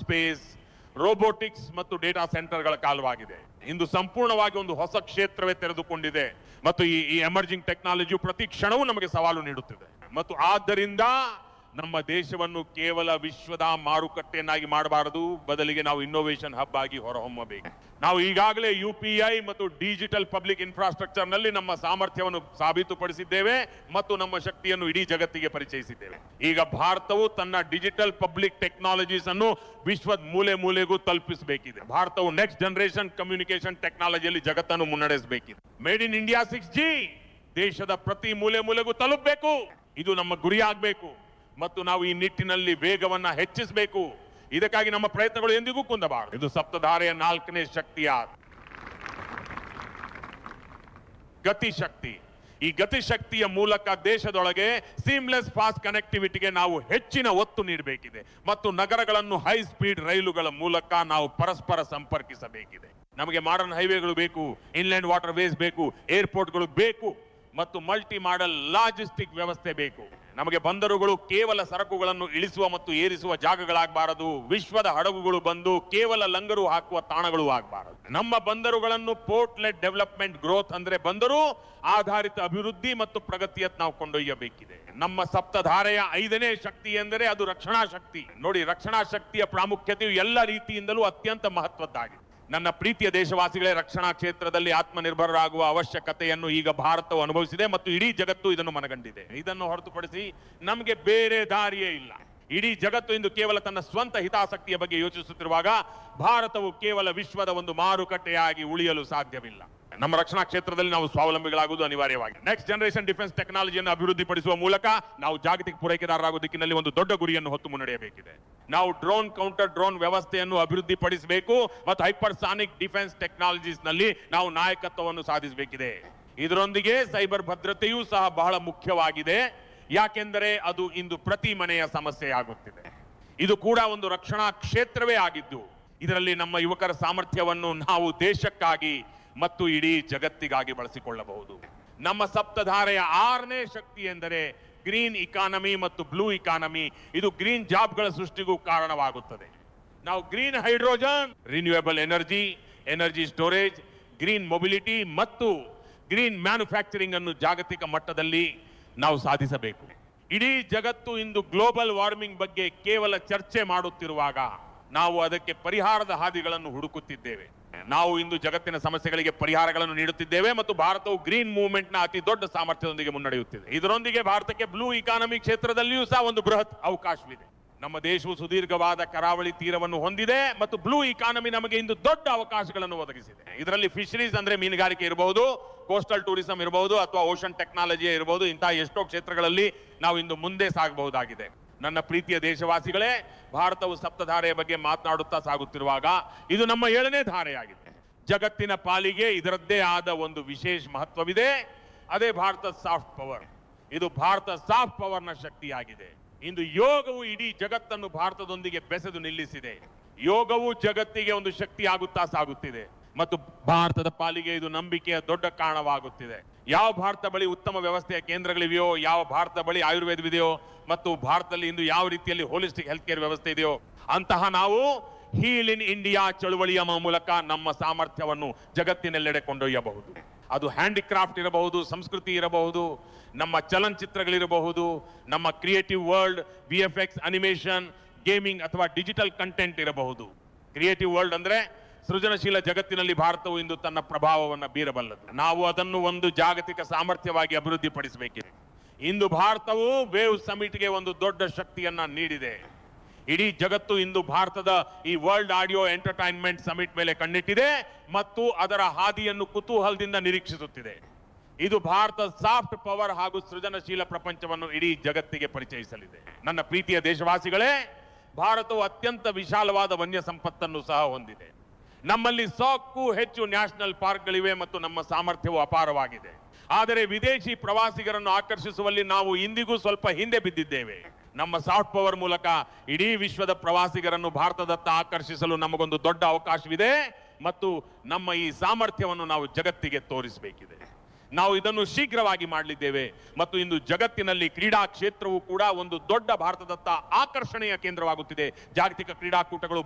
space robotics ಮತ್ತು data ಸೆಂಟರ್ಗಳ ಕಾಲವಾಗಿದೆ ಇಂದು ಸಂಪೂರ್ಣವಾಗಿ ಒಂದು ಹೊಸ ಕ್ಷೇತ್ರವೇ ತೆರೆದುಕೊಂಡಿದೆ ಮತ್ತು ಈ ಈ ಎಮರ್ಜಿಂಗ್ ಟೆಕ್ನಾಲಜಿಯು ಪ್ರತಿ ಕ್ಷಣವೂ ನಮಗೆ ಸವಾಲು ನೀಡುತ್ತಿದೆ ಮತ್ತು ಆದ್ದರಿಂದ ನಮ್ಮ ದೇಶವನ್ನು ಕೇವಲ ವಿಶ್ವದ ಮಾರುಕಟ್ಟೆಯನ್ನಾಗಿ ಮಾಡಬಾರದು ಬದಲಿಗೆ ನಾವು ಇನ್ನೋವೇಷನ್ ಹಬ್ ಆಗಿ ಹೊರಹೊಮ್ಮಬೇಕು ನಾವು ಈಗಾಗಲೇ ಯು ಪಿ ಐ ಮತ್ತು ಡಿಜಿಟಲ್ ಪಬ್ಲಿಕ್ ಇನ್ಫ್ರಾಸ್ಟ್ರಕ್ಚರ್ ನಲ್ಲಿ ನಮ್ಮ ಸಾಮರ್ಥ್ಯವನ್ನು ಸಾಬೀತುಪಡಿಸಿದ್ದೇವೆ ಮತ್ತು ನಮ್ಮ ಶಕ್ತಿಯನ್ನು ಇಡೀ ಜಗತ್ತಿಗೆ ಪರಿಚಯಿಸಿದ್ದೇವೆ ಈಗ ಭಾರತವು ತನ್ನ ಡಿಜಿಟಲ್ ಪಬ್ಲಿಕ್ ಟೆಕ್ನಾಲಜೀಸ್ ಅನ್ನು ವಿಶ್ವದ ಮೂಲೆ ಮೂಲೆಗೂ ತಲುಪಿಸಬೇಕಿದೆ ಭಾರತವು ನೆಕ್ಸ್ಟ್ ಜನರೇಷನ್ ಕಮ್ಯುನಿಕೇಶನ್ ಟೆಕ್ನಾಲಜಿಯಲ್ಲಿ ಜಗತ್ತನ್ನು ಮುನ್ನಡೆಸಬೇಕಿದೆ made in India six G ದೇಶದ ಪ್ರತಿ ಮೂಲೆ ಮೂಲೆಗೂ ತಲುಪಬೇಕು ಇದು ನಮ್ಮ ಗುರಿಯಾಗಬೇಕು ಮತ್ತು ನಾವು ಈ ನಿಟ್ಟಿನಲ್ಲಿ ವೇಗವನ್ನ ಹೆಚ್ಚಿಸಬೇಕು ಇದಕ್ಕಾಗಿ ನಮ್ಮ ಪ್ರಯತ್ನಗಳು ಎಂದಿಗೂ ಕುಂದಬಾರದು ಇದು ಸಪ್ತಧಾರೆಯ ನಾಲ್ಕನೇ ಶಕ್ತಿಯ ಗತಿಶಕ್ತಿ ಈ ಗತಿಶಕ್ತಿಯ ಮೂಲಕ ದೇಶದೊಳಗೆ ಸೀಮ್ಲೆಸ್ ಫಾಸ್ಟ್ ಕನೆಕ್ಟಿವಿಟಿಗೆ ನಾವು ಹೆಚ್ಚಿನ ಒತ್ತು ನೀಡಬೇಕಿದೆ ಮತ್ತು ನಗರಗಳನ್ನು ಹೈ ಸ್ಪೀಡ್ ರೈಲುಗಳ ಮೂಲಕ ನಾವು ಪರಸ್ಪರ ಸಂಪರ್ಕಿಸಬೇಕಿದೆ ನಮಗೆ ಮಾಡರ್ನ್ ಹೈವೇಗಳು ಬೇಕು ಇನ್ಲ್ಯಾಂಡ್ ವಾಟರ್ ವೇಸ್ ಬೇಕು ಏರ್ಪೋರ್ಟ್ಗಳು ಬೇಕು ಮತ್ತು ಮಲ್ಟಿ ಮಾಡಲ್ ಲಾಜಿಸ್ಟಿಕ್ ವ್ಯವಸ್ಥೆ ಬೇಕು ನಮಗೆ ಬಂದರುಗಳು ಕೇವಲ ಸರಕುಗಳನ್ನು ಇಳಿಸುವ ಮತ್ತು ಏರಿಸುವ ಜಾಗಗಳಾಗಬಾರದು ವಿಶ್ವದ ಹಡಗುಗಳು ಬಂದು ಕೇವಲ ಲಂಗರು ಹಾಕುವ ತಾಣಗಳು ಆಗಬಾರದು ನಮ್ಮ ಬಂದರುಗಳನ್ನು ಪೋರ್ಟ್ ಲೆಟ್ ಡೆವಲಪ್ಮೆಂಟ್ ಗ್ರೋತ್ ಅಂದ್ರೆ ಬಂದರು ಆಧಾರಿತ ಅಭಿವೃದ್ಧಿ ಮತ್ತು ಪ್ರಗತಿಯತ್ ನಾವು ಕೊಂಡೊಯ್ಯಬೇಕಿದೆ ನಮ್ಮ ಸಪ್ತಧಾರೆಯ ಐದನೇ ಶಕ್ತಿ ಎಂದರೆ ಅದು ರಕ್ಷಣಾ ಶಕ್ತಿ ನೋಡಿ ರಕ್ಷಣಾ ಶಕ್ತಿಯ ಪ್ರಾಮುಖ್ಯತೆಯು ಎಲ್ಲ ರೀತಿಯಿಂದಲೂ ಅತ್ಯಂತ ಮಹತ್ವದ್ದಾಗಿದೆ ನನ್ನ ಪ್ರೀತಿಯ ದೇಶವಾಸಿಗಳೇ ರಕ್ಷಣಾ ಕ್ಷೇತ್ರದಲ್ಲಿ ಆತ್ಮನಿರ್ಭರರಾಗುವ ಅವಶ್ಯಕತೆಯನ್ನು ಈಗ ಭಾರತವು ಅನುಭವಿಸಿದೆ ಮತ್ತು ಇಡೀ ಜಗತ್ತು ಇದನ್ನು ಮನಗಂಡಿದೆ ಇದನ್ನು ಹೊರತುಪಡಿಸಿ ನಮಗೆ ಬೇರೆ ದಾರಿಯೇ ಇಲ್ಲ ಇಡೀ ಜಗತ್ತು ಇಂದು ಕೇವಲ ತನ್ನ ಸ್ವಂತ ಹಿತಾಸಕ್ತಿಯ ಬಗ್ಗೆ ಯೋಚಿಸುತ್ತಿರುವಾಗ ಭಾರತವು ಕೇವಲ ವಿಶ್ವದ ಒಂದು ಮಾರುಕಟ್ಟೆಯಾಗಿ ಉಳಿಯಲು ಸಾಧ್ಯವಿಲ್ಲ ನಮ್ಮ ರಕ್ಷಣಾ ಕ್ಷೇತ್ರದಲ್ಲಿ ನಾವು ಸ್ವಾವಲಂಬಿಗಳಾಗುವುದು ಅನಿವಾರ್ಯವಾಗಿದೆ ನೆಕ್ಸ್ಟ್ ಜನರೇಷನ್ ಡಿಫೆನ್ಸ್ ಟೆಕ್ನಾಲಜಿಯನ್ನು ಅಭಿವೃದ್ಧಿಪಡಿಸುವ ಮೂಲಕ ನಾವು ಜಾಗತಿಕ ಪೂರೈಕೆದಾರರಾಗುವ ದಿಕ್ಕಿನಲ್ಲಿ ಒಂದು ದೊಡ್ಡ ಗುರಿಯನ್ನು ಹೊತ್ತು ಮುನ್ನಡೆಯಬೇಕಿದೆ ನಾವು ಡ್ರೋನ್ ಕೌಂಟರ್ ಡ್ರೋನ್ ವ್ಯವಸ್ಥೆಯನ್ನು ಅಭಿವೃದ್ಧಿಪಡಿಸಬೇಕು ಮತ್ತು ಹೈಪರ್ಸಾನಿಕ್ ಡಿಫೆನ್ಸ್ ಟೆಕ್ನಾಲಜೀಸ್ ನಲ್ಲಿ ನಾವು ನಾಯಕತ್ವವನ್ನು ಸಾಧಿಸಬೇಕಿದೆ ಇದರೊಂದಿಗೆ ಸೈಬರ್ ಭದ್ರತೆಯೂ ಸಹ ಬಹಳ ಮುಖ್ಯವಾಗಿದೆ ಯಾಕೆಂದರೆ ಅದು ಇಂದು ಪ್ರತಿ ಮನೆಯ ಸಮಸ್ಯೆಯಾಗುತ್ತಿದೆ ಇದು ಕೂಡ ಒಂದು ರಕ್ಷಣಾ ಕ್ಷೇತ್ರವೇ ಆಗಿದ್ದು ಇದರಲ್ಲಿ ನಮ್ಮ ಯುವಕರ ಸಾಮರ್ಥ್ಯವನ್ನು ನಾವು ದೇಶಕ್ಕಾಗಿ ಮತ್ತು ಇಡೀ ಜಗತ್ತಿಗಾಗಿ ಬಳಸಿಕೊಳ್ಳಬಹುದು ನಮ್ಮ ಸಪ್ತಧಾರೆಯ ಆರನೇ ಶಕ್ತಿ ಎಂದರೆ ಗ್ರೀನ್ ಇಕಾನಮಿ ಮತ್ತು ಬ್ಲೂ ಇಕಾನಮಿ ಇದು ಗ್ರೀನ್ ಜಾಬ್ಗಳ ಸೃಷ್ಟಿಗೂ ಕಾರಣವಾಗುತ್ತದೆ ನಾವು green hydrogen renewable energy energy storage green mobility ಮತ್ತು ಗ್ರೀನ್ ಮ್ಯಾನುಫ್ಯಾಕ್ಚರಿಂಗ್ ಅನ್ನು ಜಾಗತಿಕ ಮಟ್ಟದಲ್ಲಿ ನಾವು ಸಾಧಿಸಬೇಕು ಇಡೀ ಜಗತ್ತು ಇಂದು ಗ್ಲೋಬಲ್ ವಾರ್ಮಿಂಗ್ ಬಗ್ಗೆ ಕೇವಲ ಚರ್ಚೆ ಮಾಡುತ್ತಿರುವಾಗ ನಾವು ಅದಕ್ಕೆ ಪರಿಹಾರದ ಹಾದಿಗಳನ್ನು ಹುಡುಕುತ್ತಿದ್ದೇವೆ ನಾವು ಇಂದು ಜಗತ್ತಿನ ಸಮಸ್ಯೆಗಳಿಗೆ ಪರಿಹಾರಗಳನ್ನು ನೀಡುತ್ತಿದ್ದೇವೆ ಮತ್ತು ಭಾರತವು ಗ್ರೀನ್ ಮೂವ್ಮೆಂಟ್ ನ ಅತಿ ದೊಡ್ಡ ಸಾಮರ್ಥ್ಯದೊಂದಿಗೆ ಮುನ್ನಡೆಯುತ್ತಿದೆ ಇದರೊಂದಿಗೆ ಭಾರತಕ್ಕೆ ಬ್ಲೂ ಇಕಾನಮಿ ಕ್ಷೇತ್ರದಲ್ಲಿಯೂ ಸಹ ಒಂದು ಬೃಹತ್ ಅವಕಾಶವಿದೆ ನಮ್ಮ ದೇಶವು ಸುದೀರ್ಘವಾದ ಕರಾವಳಿ ತೀರವನ್ನು ಹೊಂದಿದೆ ಮತ್ತು ಬ್ಲೂ ಇಕಾನಮಿ ನಮಗೆ ಇಂದು ದೊಡ್ಡ ಅವಕಾಶಗಳನ್ನು ಒದಗಿಸಿದೆ ಇದರಲ್ಲಿ ಫಿಶರೀಸ್ ಅಂದ್ರೆ ಮೀನುಗಾರಿಕೆ ಇರಬಹುದು ಕೋಸ್ಟಲ್ ಟೂರಿಸಂ ಇರಬಹುದು ಅಥವಾ ಓಷನ್ ಟೆಕ್ನಾಲಜಿ ಇರಬಹುದು ಇಂತಹ ಎಷ್ಟೋ ಕ್ಷೇತ್ರಗಳಲ್ಲಿ ನಾವು ಇಂದು ಮುಂದೆ ಸಾಗಬಹುದಾಗಿದೆ ನನ್ನ ಪ್ರೀತಿಯ ದೇಶವಾಸಿಗಳೇ ಭಾರತವು ಸಪ್ತಧಾರೆಯ ಬಗ್ಗೆ ಮಾತನಾಡುತ್ತಾ ಸಾಗುತ್ತಿರುವಾಗ ಇದು ನಮ್ಮ ಏಳನೇ ಧಾರೆಯಾಗಿದೆ ಜಗತ್ತಿನ ಪಾಲಿಗೆ ಇದರದ್ದೇ ಆದ ಒಂದು ವಿಶೇಷ ಮಹತ್ವವಿದೆ ಅದೇ ಭಾರತ ಸಾಫ್ಟ್ ಪವರ್ ಇದು ಭಾರತ ಸಾಫ್ಟ್ ಪವರ್ನ ಶಕ್ತಿಯಾಗಿದೆ ಇಂದು ಯೋಗವು ಇಡೀ ಜಗತ್ತನ್ನು ಭಾರತದೊಂದಿಗೆ ಬೆಸೆದು ನಿಲ್ಲಿಸಿದೆ ಯೋಗವು ಜಗತ್ತಿಗೆ ಒಂದು ಶಕ್ತಿ ಆಗುತ್ತಾ ಸಾಗುತ್ತಿದೆ ಮತ್ತು ಭಾರತದ ಪಾಲಿಗೆ ಇದು ನಂಬಿಕೆಯ ದೊಡ್ಡ ಕಾರಣವಾಗುತ್ತಿದೆ ಯಾವ ಭಾರತ ಬಳಿ ಉತ್ತಮ ವ್ಯವಸ್ಥೆಯ ಕೇಂದ್ರಗಳಿವೆಯೋ ಯಾವ ಭಾರತ ಬಳಿ ಆಯುರ್ವೇದವಿದೆಯೋ ಮತ್ತು ಭಾರತದಲ್ಲಿ ಇಂದು ಯಾವ ರೀತಿಯಲ್ಲಿ ಹೋಲಿಸ್ಟಿಕ್ ಹೆಲ್ತ್ ಕೇರ್ ವ್ಯವಸ್ಥೆ ಇದೆಯೋ ಅಂತಹ ನಾವು ಹೀಲ್ ಇನ್ ಇಂಡಿಯಾ ಚಳುವಳಿಯ ಮ- ಮೂಲಕ ನಮ್ಮ ಸಾಮರ್ಥ್ಯವನ್ನು ಜಗತ್ತಿನೆಲ್ಲೆಡೆ ಕೊಂಡೊಯ್ಯಬಹುದು ಅದು ಹ್ಯಾಂಡಿಕ್ರಾಫ್ಟ್ ಇರಬಹುದು ಸಂಸ್ಕೃತಿ ಇರಬಹುದು ನಮ್ಮ ಚಲನಚಿತ್ರಗಳಿರಬಹುದು ನಮ್ಮ creative world V F X animation gaming ಅಥವಾ ಡಿಜಿಟಲ್ ಕಂಟೆಂಟ್ ಇರಬಹುದು ಕ್ರಿಯೇಟಿವ್ ವರ್ಲ್ಡ್ ಅಂದ್ರೆ ಸೃಜನಶೀಲ ಜಗತ್ತಿನಲ್ಲಿ ಭಾರತವು ಇಂದು ತನ್ನ ಪ್ರಭಾವವನ್ನು ಬೀರಬಲ್ಲದು ನಾವು ಅದನ್ನು ಒಂದು ಜಾಗತಿಕ ಸಾಮರ್ಥ್ಯವಾಗಿ ಅಭಿವೃದ್ಧಿಪಡಿಸಬೇಕಿದೆ ಇಂದು ಭಾರತವು ವೇವ್ ಸಮಿಟ್ಗೆ ಒಂದು ದೊಡ್ಡ ಶಕ್ತಿಯನ್ನ ನೀಡಿದೆ ಇಡೀ ಜಗತ್ತು ಇಂದು ಭಾರತದ ಈ ವರ್ಲ್ಡ್ ಆಡಿಯೋ ಎಂಟರ್ಟೈನ್ಮೆಂಟ್ ಸಮಿಟ್ ಮೇಲೆ ಕಣ್ಣಿಟ್ಟಿದೆ ಮತ್ತು ಅದರ ಹಾದಿಯನ್ನು ಕುತೂಹಲದಿಂದ ನಿರೀಕ್ಷಿಸುತ್ತಿದೆ ಇದು ಭಾರತ ಸಾಫ್ಟ್ ಪವರ್ ಹಾಗೂ ಸೃಜನಶೀಲ ಪ್ರಪಂಚವನ್ನು ಇಡೀ ಜಗತ್ತಿಗೆ ಪರಿಚಯಿಸಲಿದೆ ನನ್ನ ಪ್ರೀತಿಯ ದೇಶವಾಸಿಗಳೇ ಭಾರತವು ಅತ್ಯಂತ ವಿಶಾಲವಾದ ವನ್ಯ ಸಂಪತ್ತನ್ನು ಸಹ ಹೊಂದಿದೆ ನಮ್ಮಲ್ಲಿ ಸಾಕ್ಕೂ ಹೆಚ್ಚು ನ್ಯಾಷನಲ್ ಪಾರ್ಕ್ಗಳಿವೆ ಮತ್ತು ನಮ್ಮ ಸಾಮರ್ಥ್ಯವು ಅಪಾರವಾಗಿದೆ ಆದರೆ ವಿದೇಶಿ ಪ್ರವಾಸಿಗರನ್ನು ಆಕರ್ಷಿಸುವಲ್ಲಿ ನಾವು ಇಂದಿಗೂ ಸ್ವಲ್ಪ ಹಿಂದೆ ಬಿದ್ದಿದ್ದೇವೆ ನಮ್ಮ ಸಾಫ್ಟ್ ಪವರ್ ಮೂಲಕ ಇಡೀ ವಿಶ್ವದ ಪ್ರವಾಸಿಗರನ್ನು ಭಾರತದತ್ತ ಆಕರ್ಷಿಸಲು ನಮಗೊಂದು ದೊಡ್ಡ ಅವಕಾಶವಿದೆ ಮತ್ತು ನಮ್ಮ ಈ ಸಾಮರ್ಥ್ಯವನ್ನು ನಾವು ಜಗತ್ತಿಗೆ ತೋರಿಸಬೇಕಿದೆ ನಾವು ಇದನ್ನು ಶೀಘ್ರವಾಗಿ ಮಾಡಲಿದ್ದೇವೆ ಮತ್ತು ಇಂದು ಜಗತ್ತಿನಲ್ಲಿ ಕ್ರೀಡಾ ಕ್ಷೇತ್ರವು ಕೂಡ ಒಂದು ದೊಡ್ಡ ಭಾರತದತ್ತ ಆಕರ್ಷಣೆಯ ಕೇಂದ್ರವಾಗುತ್ತಿದೆ ಜಾಗತಿಕ ಕ್ರೀಡಾಕೂಟಗಳು